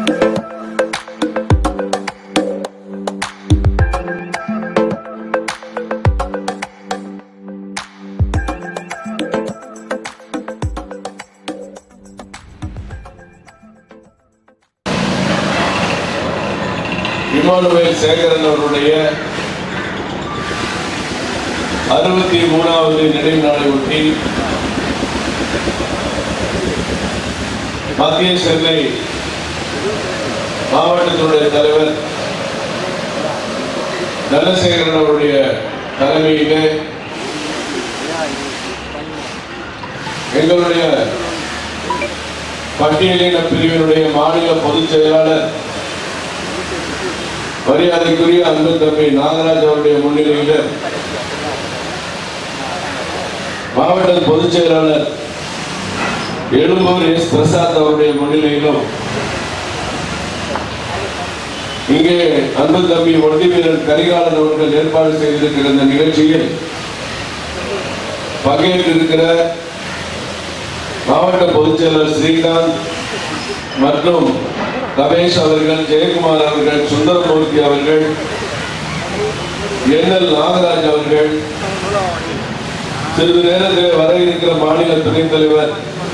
Emmanuel Sekaran அவருடைய அறுபத்தி மூணாவது நினைவு நாளை ஒட்டி மத்திய சென்னை மாவட்டத்தினுடைய தலைவர் தனசேகரன் அவருடைய தலைமையிலே எங்களுடைய பட்டியலின பிரிவினுடைய மாநில பொதுச் செயலாளர் மரியாதைக்குரிய அன்பு தம்பி நாகராஜ் அவருடைய முன்னிலையில் மாவட்ட பொதுச் செயலாளர் எழும்பூர் எஸ் பிரசாத் அவருடைய முன்னிலையிலும் இங்கே அன்பு தம்பி ஒண்டி வீரர் கரிகாலன் அவர்கள் ஏற்பாடு செய்திருக்கிற இந்த நிகழ்ச்சியில் பங்கேற்றிருக்கிற மாவட்ட பொதுச் செயலர் ஸ்ரீகாந்த் மற்றும் ரமேஷ் அவர்கள் ஜெயக்குமார் அவர்கள் சுந்தரமூர்த்தி அவர்கள் என் எல் நாகராஜ் அவர்கள் சிறிது நேரத்தில் வர இருக்கிற மாநில துணைத் தலைவர்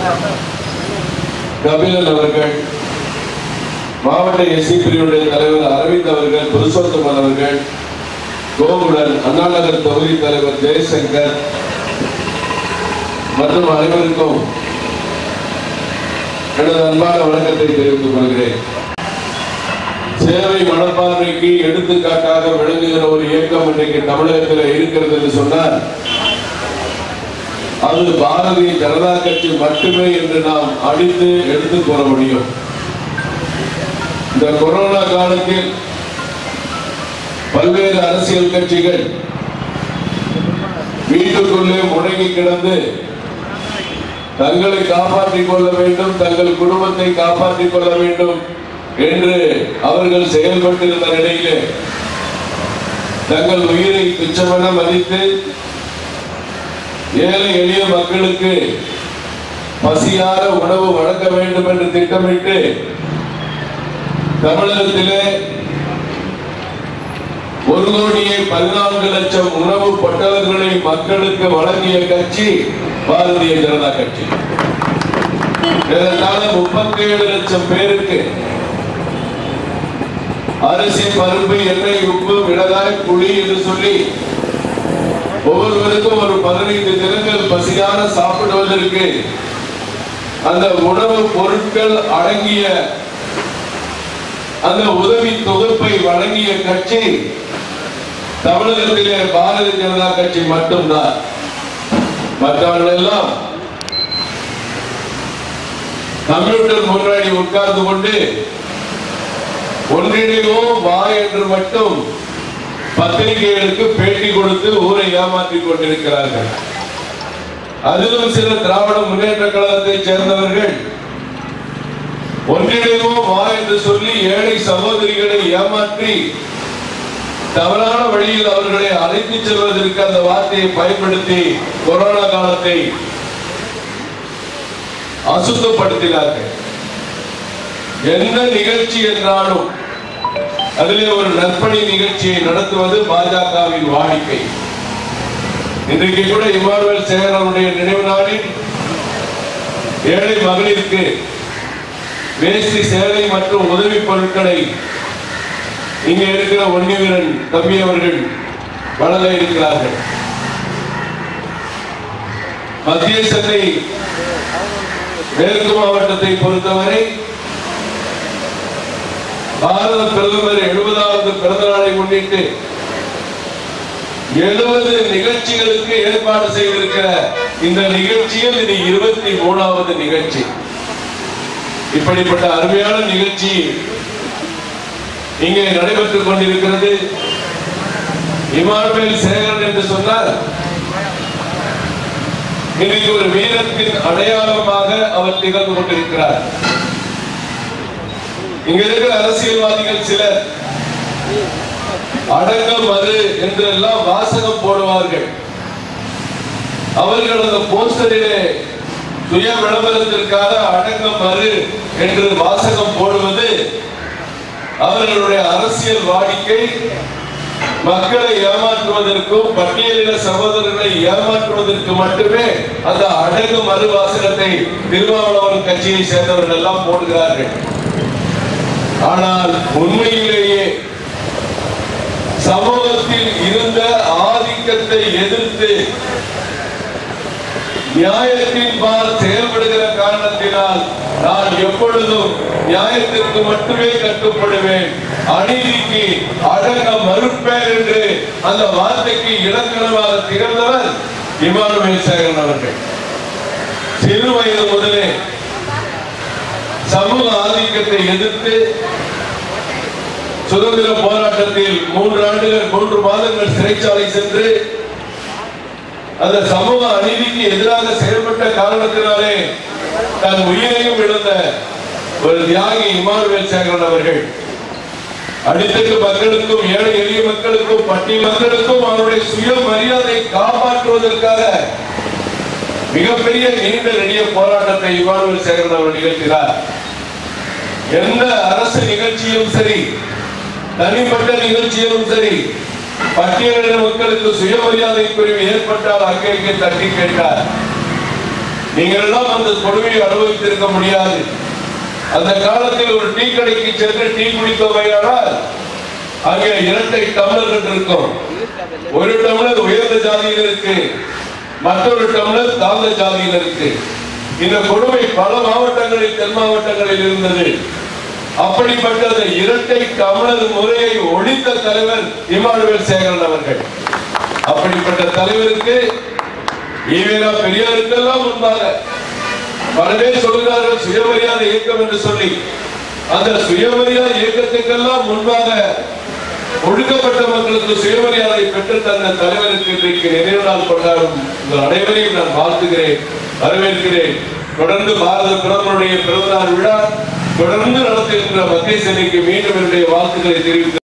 கபிலன் அவர்கள் மாவட்ட எஸ்சி பிரிவுடைய தலைவர் அரவிந்த் அவர்கள் புருஷோத்தமன் அவர்கள் கோகுடன் அண்ணாநகர் தொகுதி தலைவர் ஜெயசங்கர் மற்றும் அனைவருக்கும் எனது அன்பான வணக்கத்தை தெரிவித்துக் கொள்கிறேன் சேவை மனப்பான்மைக்கு எடுத்துக்காட்டாக விளங்குகிற ஒரு இயக்கம் இன்றைக்கு தமிழகத்தில் இருக்கிறது என்று சொன்னால் அது பாரதிய ஜனதா கட்சி மட்டுமே என்று நாம் அடித்து எடுத்து கூற முடியும் இந்த கொரோனா காலத்தில் பல்வேறு அரசியல் கட்சிகள் வீட்டுக்குள்ளே முடங்கி கிடந்து தங்களை காப்பாற்றிக் கொள்ள வேண்டும் தங்கள் குடும்பத்தை காப்பாற்றிக் கொள்ள வேண்டும் என்று அவர்கள் செயல்பட்டிருந்த நிலையிலே தங்கள் உயிரை துச்சமென மதித்து ஏழை எளிய மக்களுக்கு பசியார உணவு வழங்க வேண்டும் என்று திட்டமிட்டு தமிழகத்திலே ஒரு கோடியே பதினான்கு லட்சம் உணவு பொட்டலங்களை மக்களுக்கு வழங்கிய கட்சி பாரதிய ஜனதா கட்சி இதற்கான முப்பத்தி ஏழு லட்சம் பேருக்கு அரிசி பருப்பு எண்ணெய் உப்பு மிளகாய் புளி என்று சொல்லி ஒவ்வொருவருக்கும் ஒரு பதினைந்து தினங்கள் பசியான சாப்பிடுவதற்கு அந்த உணவு பொருட்கள் அடங்கிய அந்த உதவி தொகுப்பை வழங்கிய கட்சி தமிழகத்திலே பாரதிய ஜனதா கட்சி மட்டும்தான் மற்றவர்கள் எல்லாம் கம்ப்யூட்டர் முன்னாடி உட்கார்ந்து கொண்டு ஒன்றிணையோ வா என்று மட்டும் பத்திரிகைகளுக்கு பேட்டி கொடுத்து ஊரை ஏமாற்றிக் கொண்டிருக்கிறார்கள் அதிலும் சில திராவிட முன்னேற்ற கழகத்தைச் சேர்ந்தவர்கள் ஒன்றிணைவோம் வா என்று சொல்லி ஏழை சகோதரிகளை ஏமாற்றி தவறான வழியில் அவர்களை அழைத்து செல்வதற்கு அந்த வார்த்தையை பயன்படுத்தி கொரோனா காலத்தை அசுத்தப்படுத்தினார்கள் எந்த நிகழ்ச்சி என்றாலும் அதிலே ஒரு நற்பணி நிகழ்ச்சியை நடத்துவது பாஜகவின் வாடிக்கை இன்றைக்கு கூட இமானுவேல் சேகரனுடைய நினைவு நாளில் ஏழை மகளிருக்கு வேஷ்டி சேலை மற்றும் உதவி பொருட்களை இங்கே இருக்கிற ஒன்னி வீரன் தம்பி அவர்கள் வழங்க இருக்கிறார்கள் மத்திய சென்னை மேற்கு மாவட்டத்தை பொறுத்தவரை பாரத பிரதமர் எழுபதாவது பிறந்த நாளை முன்னிட்டு எழுபது நிகழ்ச்சிகளுக்கு ஏற்பாடு செய்திருக்கிற இந்த நிகழ்ச்சியில் இது இருபத்தி மூணாவது நிகழ்ச்சி இப்படிப்பட்ட அருமையான நிகழ்ச்சி இங்கே நடைபெற்றுக் கொண்டிருக்கிறது இமானுவேல் சேகரன் என்று சொன்னால் இன்னைக்கு ஒரு வீரத்தின் அடையாளமாக அவர் திகழ்ந்து கொண்டிருக்கிறார் இங்க இருக்கிற அரசியல்வாதிகள் சிலர் அடங்கம் அது என்று எல்லாம் வாசகம் போடுவார்கள் அவர்கள் அந்த போஸ்டரிலே சுய விளம்பரத்திற்காக அடங்கம் மறு என்று வாசகம் போடுவது அவர்களுடைய அரசியல் வாடிக்கை மக்களை ஏமாற்றுவதற்கும் பட்டியலின சகோதரர்களை ஏமாற்றுவதற்கு மட்டுமே அந்த அடகு மறுவாசகத்தை திருமாவளவன் கட்சியை சேர்ந்தவர்கள் எல்லாம் போடுகிறார்கள் ஆனால் உண்மையிலேயே சமூகத்தில் இருந்த ஆதிக்கத்தை எதிர்த்து நியாயத்தின் பால் செயல்படுகிற காரணத்தினால் நான் எப்பொழுதும் நியாயத்திற்கு மட்டுமே கட்டுப்படுவேன் அநீதிக்கு அடங்க மறுப்பேன் என்று அந்த வார்த்தைக்கு இலக்கணமாக திகழ்ந்தவர் இமானுவேல் சேகரன் அவர்கள் சிறு வயது முதலே சமூக ஆதிக்கத்தை எதிர்த்து சுதந்திர போராட்டத்தில் மூன்று ஆண்டுகள் மூன்று மாதங்கள் சிறைச்சாலை சென்று அந்த சமூக அநீதிக்கு எதிராக செயல்பட்ட காரணத்தினாலே தன் உயிரையும் இழந்த ஒரு தியாகி இமானுவேல் சேகரன் அவர்கள் அடித்தட்டு மக்களுக்கும் ஏழை எளிய மக்களுக்கும் பட்டி மக்களுக்கும் அவருடைய சுய மரியாதை காப்பாற்றுவதற்காக மிகப்பெரிய நீண்ட நெடிய போராட்டத்தை இமானுவேல் சேகரன் அவர் நிகழ்த்தினார் எந்த அரசு நிகழ்ச்சியும் சரி தனிப்பட்ட நிகழ்ச்சியிலும் சரி பட்டியலின மக்களுக்கு சுயமரியாதை பிரிவு ஏற்பட்டால் அங்கே இங்கே தட்டி கேட்டார் நீங்கள் எல்லாம் அந்த கொடுமையை அனுபவித்திருக்க முடியாது அந்த காலத்தில் ஒரு டீ கடைக்கு சென்று டீ குடிக்கவையானால் அங்கே இரட்டை டம்ளர்கள் இருக்கும் ஒரு டம்ளர் உயர்ந்த ஜாதியினருக்கு மற்றொரு டம்ளர் தாழ்ந்த ஜாதியினருக்கு இந்த கொடுமை பல மாவட்டங்களில் தென் மாவட்டங்களில் இருந்தது அப்படிப்பட்ட அந்த இரட்டை டம்ளர் முறையை ஒழித்த தலைவர் இமானுவேல் சேகரன் அவர்கள் அப்படிப்பட்ட தலைவருக்கு ஈவேரா பெரியாருக்கெல்லாம் முன்பாக பல பேர் சொல்கிறார்கள் சுயமரியாதை இயக்கம் என்று சொல்லி அந்த சுயமரியாதை இயக்கத்துக்கெல்லாம் முன்பாக ஒடுக்கப்பட்ட மக்களுக்கு சுயமரியாதை பெற்று தந்த தலைவருக்கு இன்றைக்கு நினைவு நாள் கொண்டாடும் உங்கள் அனைவரையும் நான் வாழ்த்துகிறேன் வரவேற்கிறேன் தொடர்ந்து பாரத பிரதமருடைய பிறந்தநாள் விழா தொடர்ந்து நடத்துகின்ற மத்திய சேனைக்கு மீண்டும் என்னுடைய வாழ்த்துக்களை தெரிவித்து